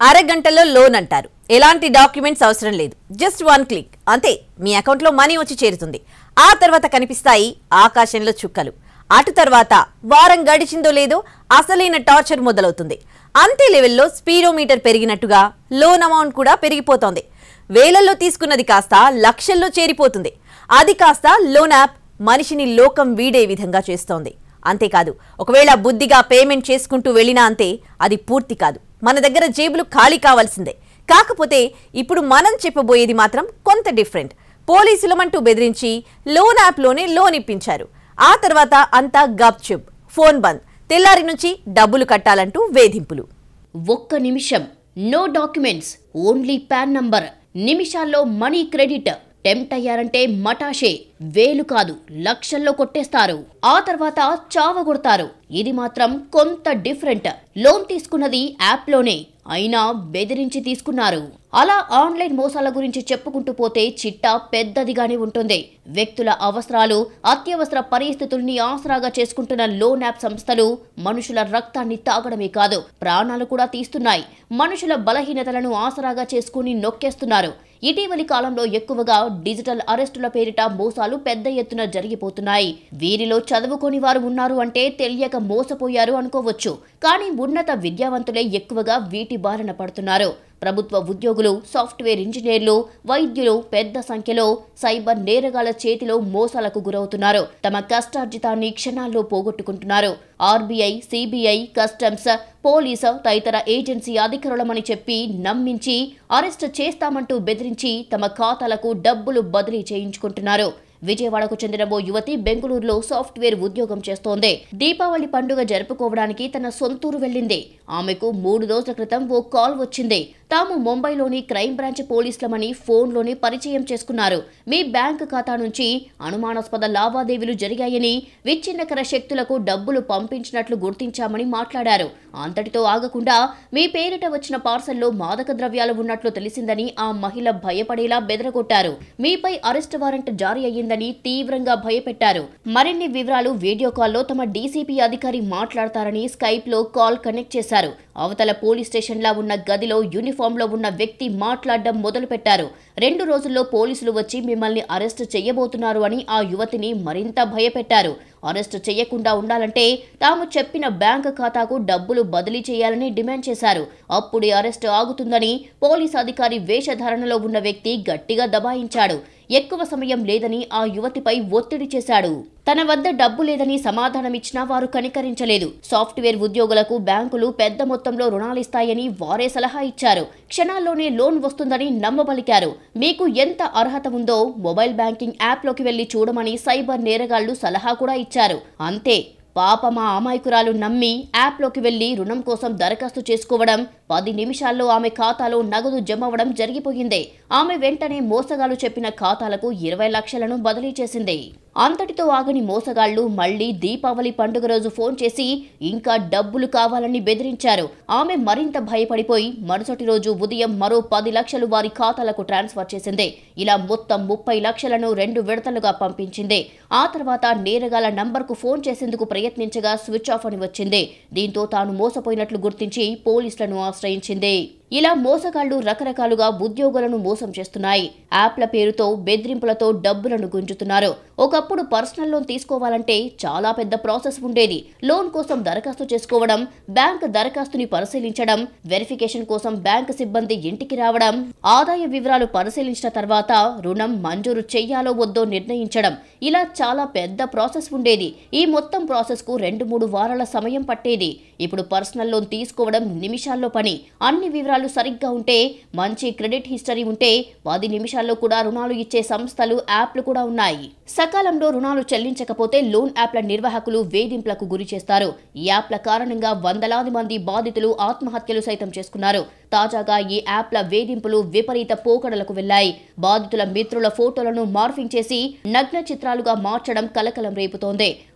అరగంటలో లోన్ అంటారు ఎలాంటి డాక్యుమెంట్స్ అవసరం లేదు జస్ట్ వన్ క్లిక్ అంతే మీ అకౌంట్లో మనీ వచ్చి చేరుతుంది ఆ తర్వాత కనిపిస్తాయి ఆకాశంలో చుక్కలు అటు తర్వాత వారం గడిచిందో లేదో అసలైన టార్చర్ మొదలవుతుంది అంతే లెవెల్లో స్పీడోమీటర్ పెరిగినట్టుగా లోన్ అమౌంట్ కూడా పెరిగిపోతోంది వేలల్లో తీసుకున్నది కాస్త లక్షల్లో చేరిపోతుంది అది కాస్త లోన్ యాప్ మనిషిని లోకం వీడే విధంగా చేస్తోంది అంతేకాదు ఒకవేళ బుద్ధిగా పేమెంట్ చేసుకుంటూ వెళ్ళినా అంతే అది పూర్తి కాదు మన దగ్గర జేబులు ఖాళీ కావాల్సిందే కాకపోతే ఇప్పుడు మనం చెప్పబోయేది మాత్రం కొంత డిఫరెంట్ పోలీసులమంటూ బెదిరించి లోన్ యాప్లోనే లోన్ ఇప్పించారు ఆ తర్వాత అంతా గప్చుప్ ఫోన్ బంద్ తెల్లారి నుంచి డబ్బులు కట్టాలంటూ వేధింపులు ఒక్క నిమిషం no documents only PAN number నిమిషాల్లో మనీ క్రెడిట్ టెంప్ట్ అయ్యారంటే మటాషే వేలు కాదు లక్షల్లో కొట్టేస్తారు ఆ తర్వాత చావగొడతారు ఇది మాత్రం కొంత డిఫరెంట్ లోన్ తీసుకున్నది యాప్లోనే అయినా బెదిరించి తీసుకున్నారు అలా ఆన్లైన్ మోసాల గురించి చెప్పుకుంటూ పోతే చిట్టా పెద్దదిగానే ఉంటుంది వ్యక్తుల అవసరాలు అత్యవసర పరిస్థితుల్ని ఆసరాగా చేసుకుంటున్న లోన్ యాప్ సంస్థలు మనుషుల రక్తాన్ని తాగడమే కాదు ప్రాణాలు కూడా తీస్తున్నాయి మనుషుల బలహీనతలను ఆసరాగా చేసుకుని నొక్కేస్తున్నారు ఇటీవలి కాలంలో ఎక్కువగా డిజిటల్ అరెస్టుల పేరిట మోసాలు పెద్ద ఎత్తున జరిగిపోతున్నాయి వీరిలో చదువుకొని వారు ఉన్నారు అంటే తెలియక మోసపోయారు అనుకోవచ్చు కానీ ఉన్నత విద్యావంతులే ఎక్కువగా వీటి బారిన పడుతున్నారు ప్రభుత్వ ఉద్యోగులు సాఫ్ట్వేర్ ఇంజనీర్లు వైద్యులు పెద్ద సంఖ్యలో సైబర్ నేరగాళ్ల చేతిలో మోసాలకు గురవుతున్నారు తమ కష్టార్జితాన్ని క్షణాల్లో పోగొట్టుకుంటున్నారు ఆర్బీఐ సిబిఐ కస్టమ్స్ పోలీసు తదితర ఏజెన్సీ అధికారులమని చెప్పి నమ్మించి అరెస్ట్ చేస్తామంటూ బెదిరించి తమ ఖాతాలకు డబ్బులు బదిలీ చేయించుకుంటున్నారు విజయవాడకు చెందిన ఓ యువతి బెంగళూరులో సాఫ్ట్వేర్ ఉద్యోగం చేస్తోంది దీపావళి పండుగ జరుపుకోవడానికి తన సొంతూరు వెళ్ళింది ఆమెకు మూడు రోజుల క్రితం ఓ కాల్ వచ్చింది తాము ముంబైలోని క్రైమ్ బ్రాంచ్ పోలీసులమని ఫోన్లోనే పరిచయం చేసుకున్నారు మీ బ్యాంక్ ఖాతా నుంచి అనుమానాస్పద లావాదేవీలు జరిగాయని విచ్ఛిన్నకర శక్తులకు డబ్బులు పంపించినట్లు గుర్తించామని మాట్లాడారు అంతటితో ఆగకుండా మీ పేరిట వచ్చిన పార్సల్లో మాదక ద్రవ్యాలు ఉన్నట్లు తెలిసిందని ఆ మహిళ భయపడేలా బెదరగొట్టారు మీపై అరెస్ట్ వారెంట్ జారీ అయ్యిందని తీవ్రంగా భయపెట్టారు మరిన్ని వివరాలు వీడియో కాల్లో తమ డీసీపీ అధికారి మాట్లాడతారని స్కైప్ లో కాల్ కనెక్ట్ చేశారు అవతల పోలీస్ స్టేషన్లా ఉన్న గదిలో యూనిఫామ్లో ఉన్న వ్యక్తి మాట్లాడడం మొదలుపెట్టారు రెండు రోజుల్లో పోలీసులు వచ్చి మిమ్మల్ని అరెస్ట్ చేయబోతున్నారు అని ఆ యువతిని మరింత భయపెట్టారు అరెస్ట్ చేయకుండా ఉండాలంటే తాము చెప్పిన బ్యాంక్ ఖాతాకు డబ్బులు బదిలీ చేయాలని డిమాండ్ చేశారు అప్పుడే అరెస్ట్ ఆగుతుందని పోలీస్ అధికారి వేషధారణలో ఉన్న వ్యక్తి గట్టిగా దబాయించాడు ఎక్కువ సమయం లేదని ఆ యువతిపై ఒత్తిడి చేశాడు తన వద్ద డబ్బు లేదని సమాధానమిచ్చినా వారు కనికరించలేదు సాఫ్ట్వేర్ ఉద్యోగులకు బ్యాంకులు పెద్ద మొత్తంలో రుణాలిస్తాయని వారే సలహా ఇచ్చారు క్షణాల్లోనే లోన్ వస్తుందని నమ్మబలికారు మీకు ఎంత అర్హత ఉందో మొబైల్ బ్యాంకింగ్ యాప్లోకి వెళ్లి చూడమని సైబర్ నేరగాళ్లు సలహా కూడా ఇచ్చారు అంతే పాప మా అమాయకురాలు నమ్మి యాప్లోకి వెళ్లి రుణం కోసం దరఖాస్తు చేసుకోవడం పది నిమిషాల్లో ఆమె ఖాతాలో నగదు జమవడం జరిగిపోయింది ఆమె వెంటనే మోసగాళ్లు చెప్పిన ఖాతాలకు ఇరవై లక్షలను బదిలీ చేసింది అంతటితో ఆగని మోసగాళ్లు మళ్లీ దీపావళి పండుగ రోజు ఫోన్ చేసి ఇంకా డబ్బులు కావాలని బెదిరించారు ఆమె మరింత భయపడిపోయి మరుసటి రోజు ఉదయం మరో పది లక్షలు వారి ఖాతాలకు ట్రాన్స్ఫర్ చేసింది ఇలా మొత్తం ముప్పై లక్షలను రెండు విడతలుగా పంపించింది ఆ తర్వాత నేరగాల నంబర్కు ఫోన్ చేసేందుకు ప్రయత్నించగా స్విచ్ ఆఫ్ అని వచ్చింది దీంతో తాను మోసపోయినట్లు గుర్తించి పోలీసులను ఆశ్రయించింది ఇలా మోసగాళ్లు రకరకాలుగా ఉద్యోగులను మోసం చేస్తున్నాయి యాప్ల పేరుతో బెదిరింపులతో డబ్బులను గుంజుతున్నారు ఒకప్పుడు పర్సనల్ లోన్ తీసుకోవాలంటే చాలా పెద్ద ప్రాసెస్ ఉండేది లోన్ కోసం దరఖాస్తు చేసుకోవడం బ్యాంక్ దరఖాస్తుని పరిశీలించడం వెరిఫికేషన్ కోసం బ్యాంక్ సిబ్బంది ఇంటికి రావడం ఆదాయ వివరాలు పరిశీలించిన తర్వాత రుణం మంజూరు చెయ్యాలో వద్దో నిర్ణయించడం ఇలా చాలా పెద్ద ప్రాసెస్ ఉండేది ఈ మొత్తం ప్రాసెస్ కు రెండు మూడు వారాల సమయం పట్టేది ఇప్పుడు పర్సనల్ లోన్ తీసుకోవడం నిమిషాల్లో పని అన్ని వివరాలు సరిగ్గా ఉంటే మంచి క్రెడిట్ హిస్టరీ ఉంటే పది నిమిషాల్లో కూడా రుణాలు ఇచ్చే సంస్థలు యాప్లు కూడా ఉన్నాయి సకాలంలో రుణాలు చెల్లించకపోతే లోన్ యాప్ల నిర్వాహకులు వేధింపులకు గురి చేస్తారు ఈ యాప్ల కారణంగా వందలాది మంది బాధితులు ఆత్మహత్యలు సైతం చేసుకున్నారు తాజాగా ఈ యాప్ల వేధింపులు విపరీత పోకడలకు వెళ్లాయి బాధితుల మిత్రుల ఫోటోలను మార్ఫింగ్ చేసి నగ్న చిత్రాలుగా మార్చడం కలకలం రేపుతోంది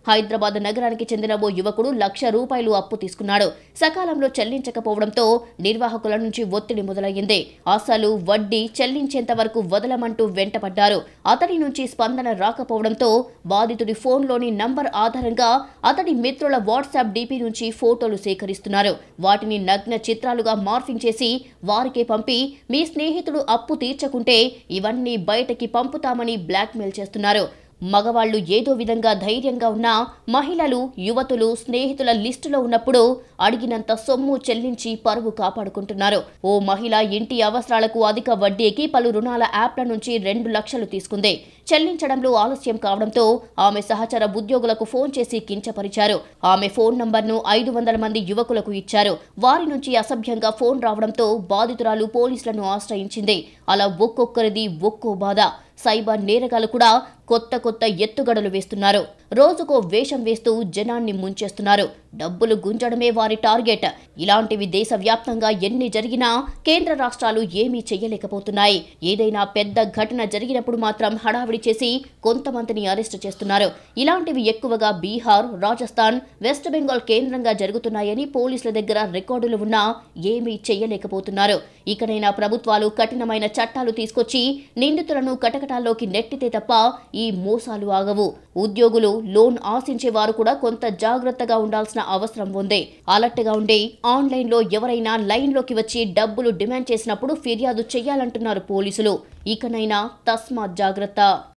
హైదరాబాద్ నగరానికి చెందిన ఓ యువకుడు లక్ష రూపాయలు అప్పు తీసుకున్నాడు సకాలంలో చెల్లించకపోవడంతో నిర్వాహకుల నుంచి ఒత్తిడి మొదలయ్యింది అసలు వడ్డీ చెల్లించేంత వరకు వదలమంటూ వెంటపడ్డారు అతడి నుంచి స్పందన రాకపోవడంతో బాధితుడి ఫోన్లోని నంబర్ ఆధారంగా అతడి మిత్రుల వాట్సాప్ డీపీ నుంచి ఫోటోలు సేకరిస్తున్నారు వాటిని నగ్న చిత్రాలుగా మార్ఫింగ్ చేసి వారికే పంపి మీ స్నేహితుడు అప్పు తీర్చకుంటే ఇవన్నీ బయటకి పంపుతామని బ్లాక్మెయిల్ చేస్తున్నారు మగవాళ్లు ఏదో విధంగా ధైర్యంగా ఉన్నా మహిళలు యువతులు స్నేహితుల లిస్టులో ఉన్నప్పుడు అడిగినంత సొమ్ము చెల్లించి పరువు కాపాడుకుంటున్నారు ఓ మహిళ ఇంటి అవసరాలకు అధిక వడ్డీకి పలు రుణాల యాప్ల నుంచి రెండు లక్షలు తీసుకుంది చెల్లించడంలో ఆలస్యం కావడంతో ఆమె సహచర ఉద్యోగులకు ఫోన్ చేసి కించపరిచారు ఆమె ఫోన్ నంబర్ను ఐదు వందల మంది యువకులకు ఇచ్చారు వారి నుంచి అసభ్యంగా ఫోన్ రావడంతో బాధితురాలు పోలీసులను ఆశ్రయించింది అలా ఒక్కొక్కరిది ఒక్కో బాధ సైబర్ నేరగాలు కూడా కొత్త కొత్త ఎత్తుగడలు వేస్తున్నారు రోజుకో వేషం వేస్తూ జనాన్ని ముంచేస్తున్నారు డబ్బులు గుంజడమే వారి టార్గెట్ ఇలాంటివి దేశవ్యాప్తంగా ఎన్ని జరిగినా కేంద్ర రాష్ట్రాలు ఏమీ చెయ్యలేకపోతున్నాయి ఏదైనా పెద్ద ఘటన జరిగినప్పుడు మాత్రం హడావిడి చేసి కొంతమందిని అరెస్టు చేస్తున్నారు ఇలాంటివి ఎక్కువగా బీహార్ రాజస్థాన్ వెస్ట్ బెంగాల్ కేంద్రంగా జరుగుతున్నాయని పోలీసుల దగ్గర రికార్డులు ఉన్నా ఏమీ చెయ్యలేకపోతున్నారు ఇకనైనా ప్రభుత్వాలు కఠినమైన చట్టాలు తీసుకొచ్చి నిందితులను కటకటాల్లోకి నెట్టితే తప్ప ఈ మోసాలు ఆగవు ఉద్యోగులు లోన్ ఆశించే వారు కూడా కొంత జాగ్రత్తగా ఉండాల్సిన అవసరం ఉంది అలర్ట్ గా ఉండి ఆన్లైన్ లో ఎవరైనా లైన్ లోకి వచ్చి డబ్బులు డిమాండ్ చేసినప్పుడు ఫిర్యాదు చేయాలంటున్నారు పోలీసులు ఇకనైనా తస్మాత్ జాగ్రత్త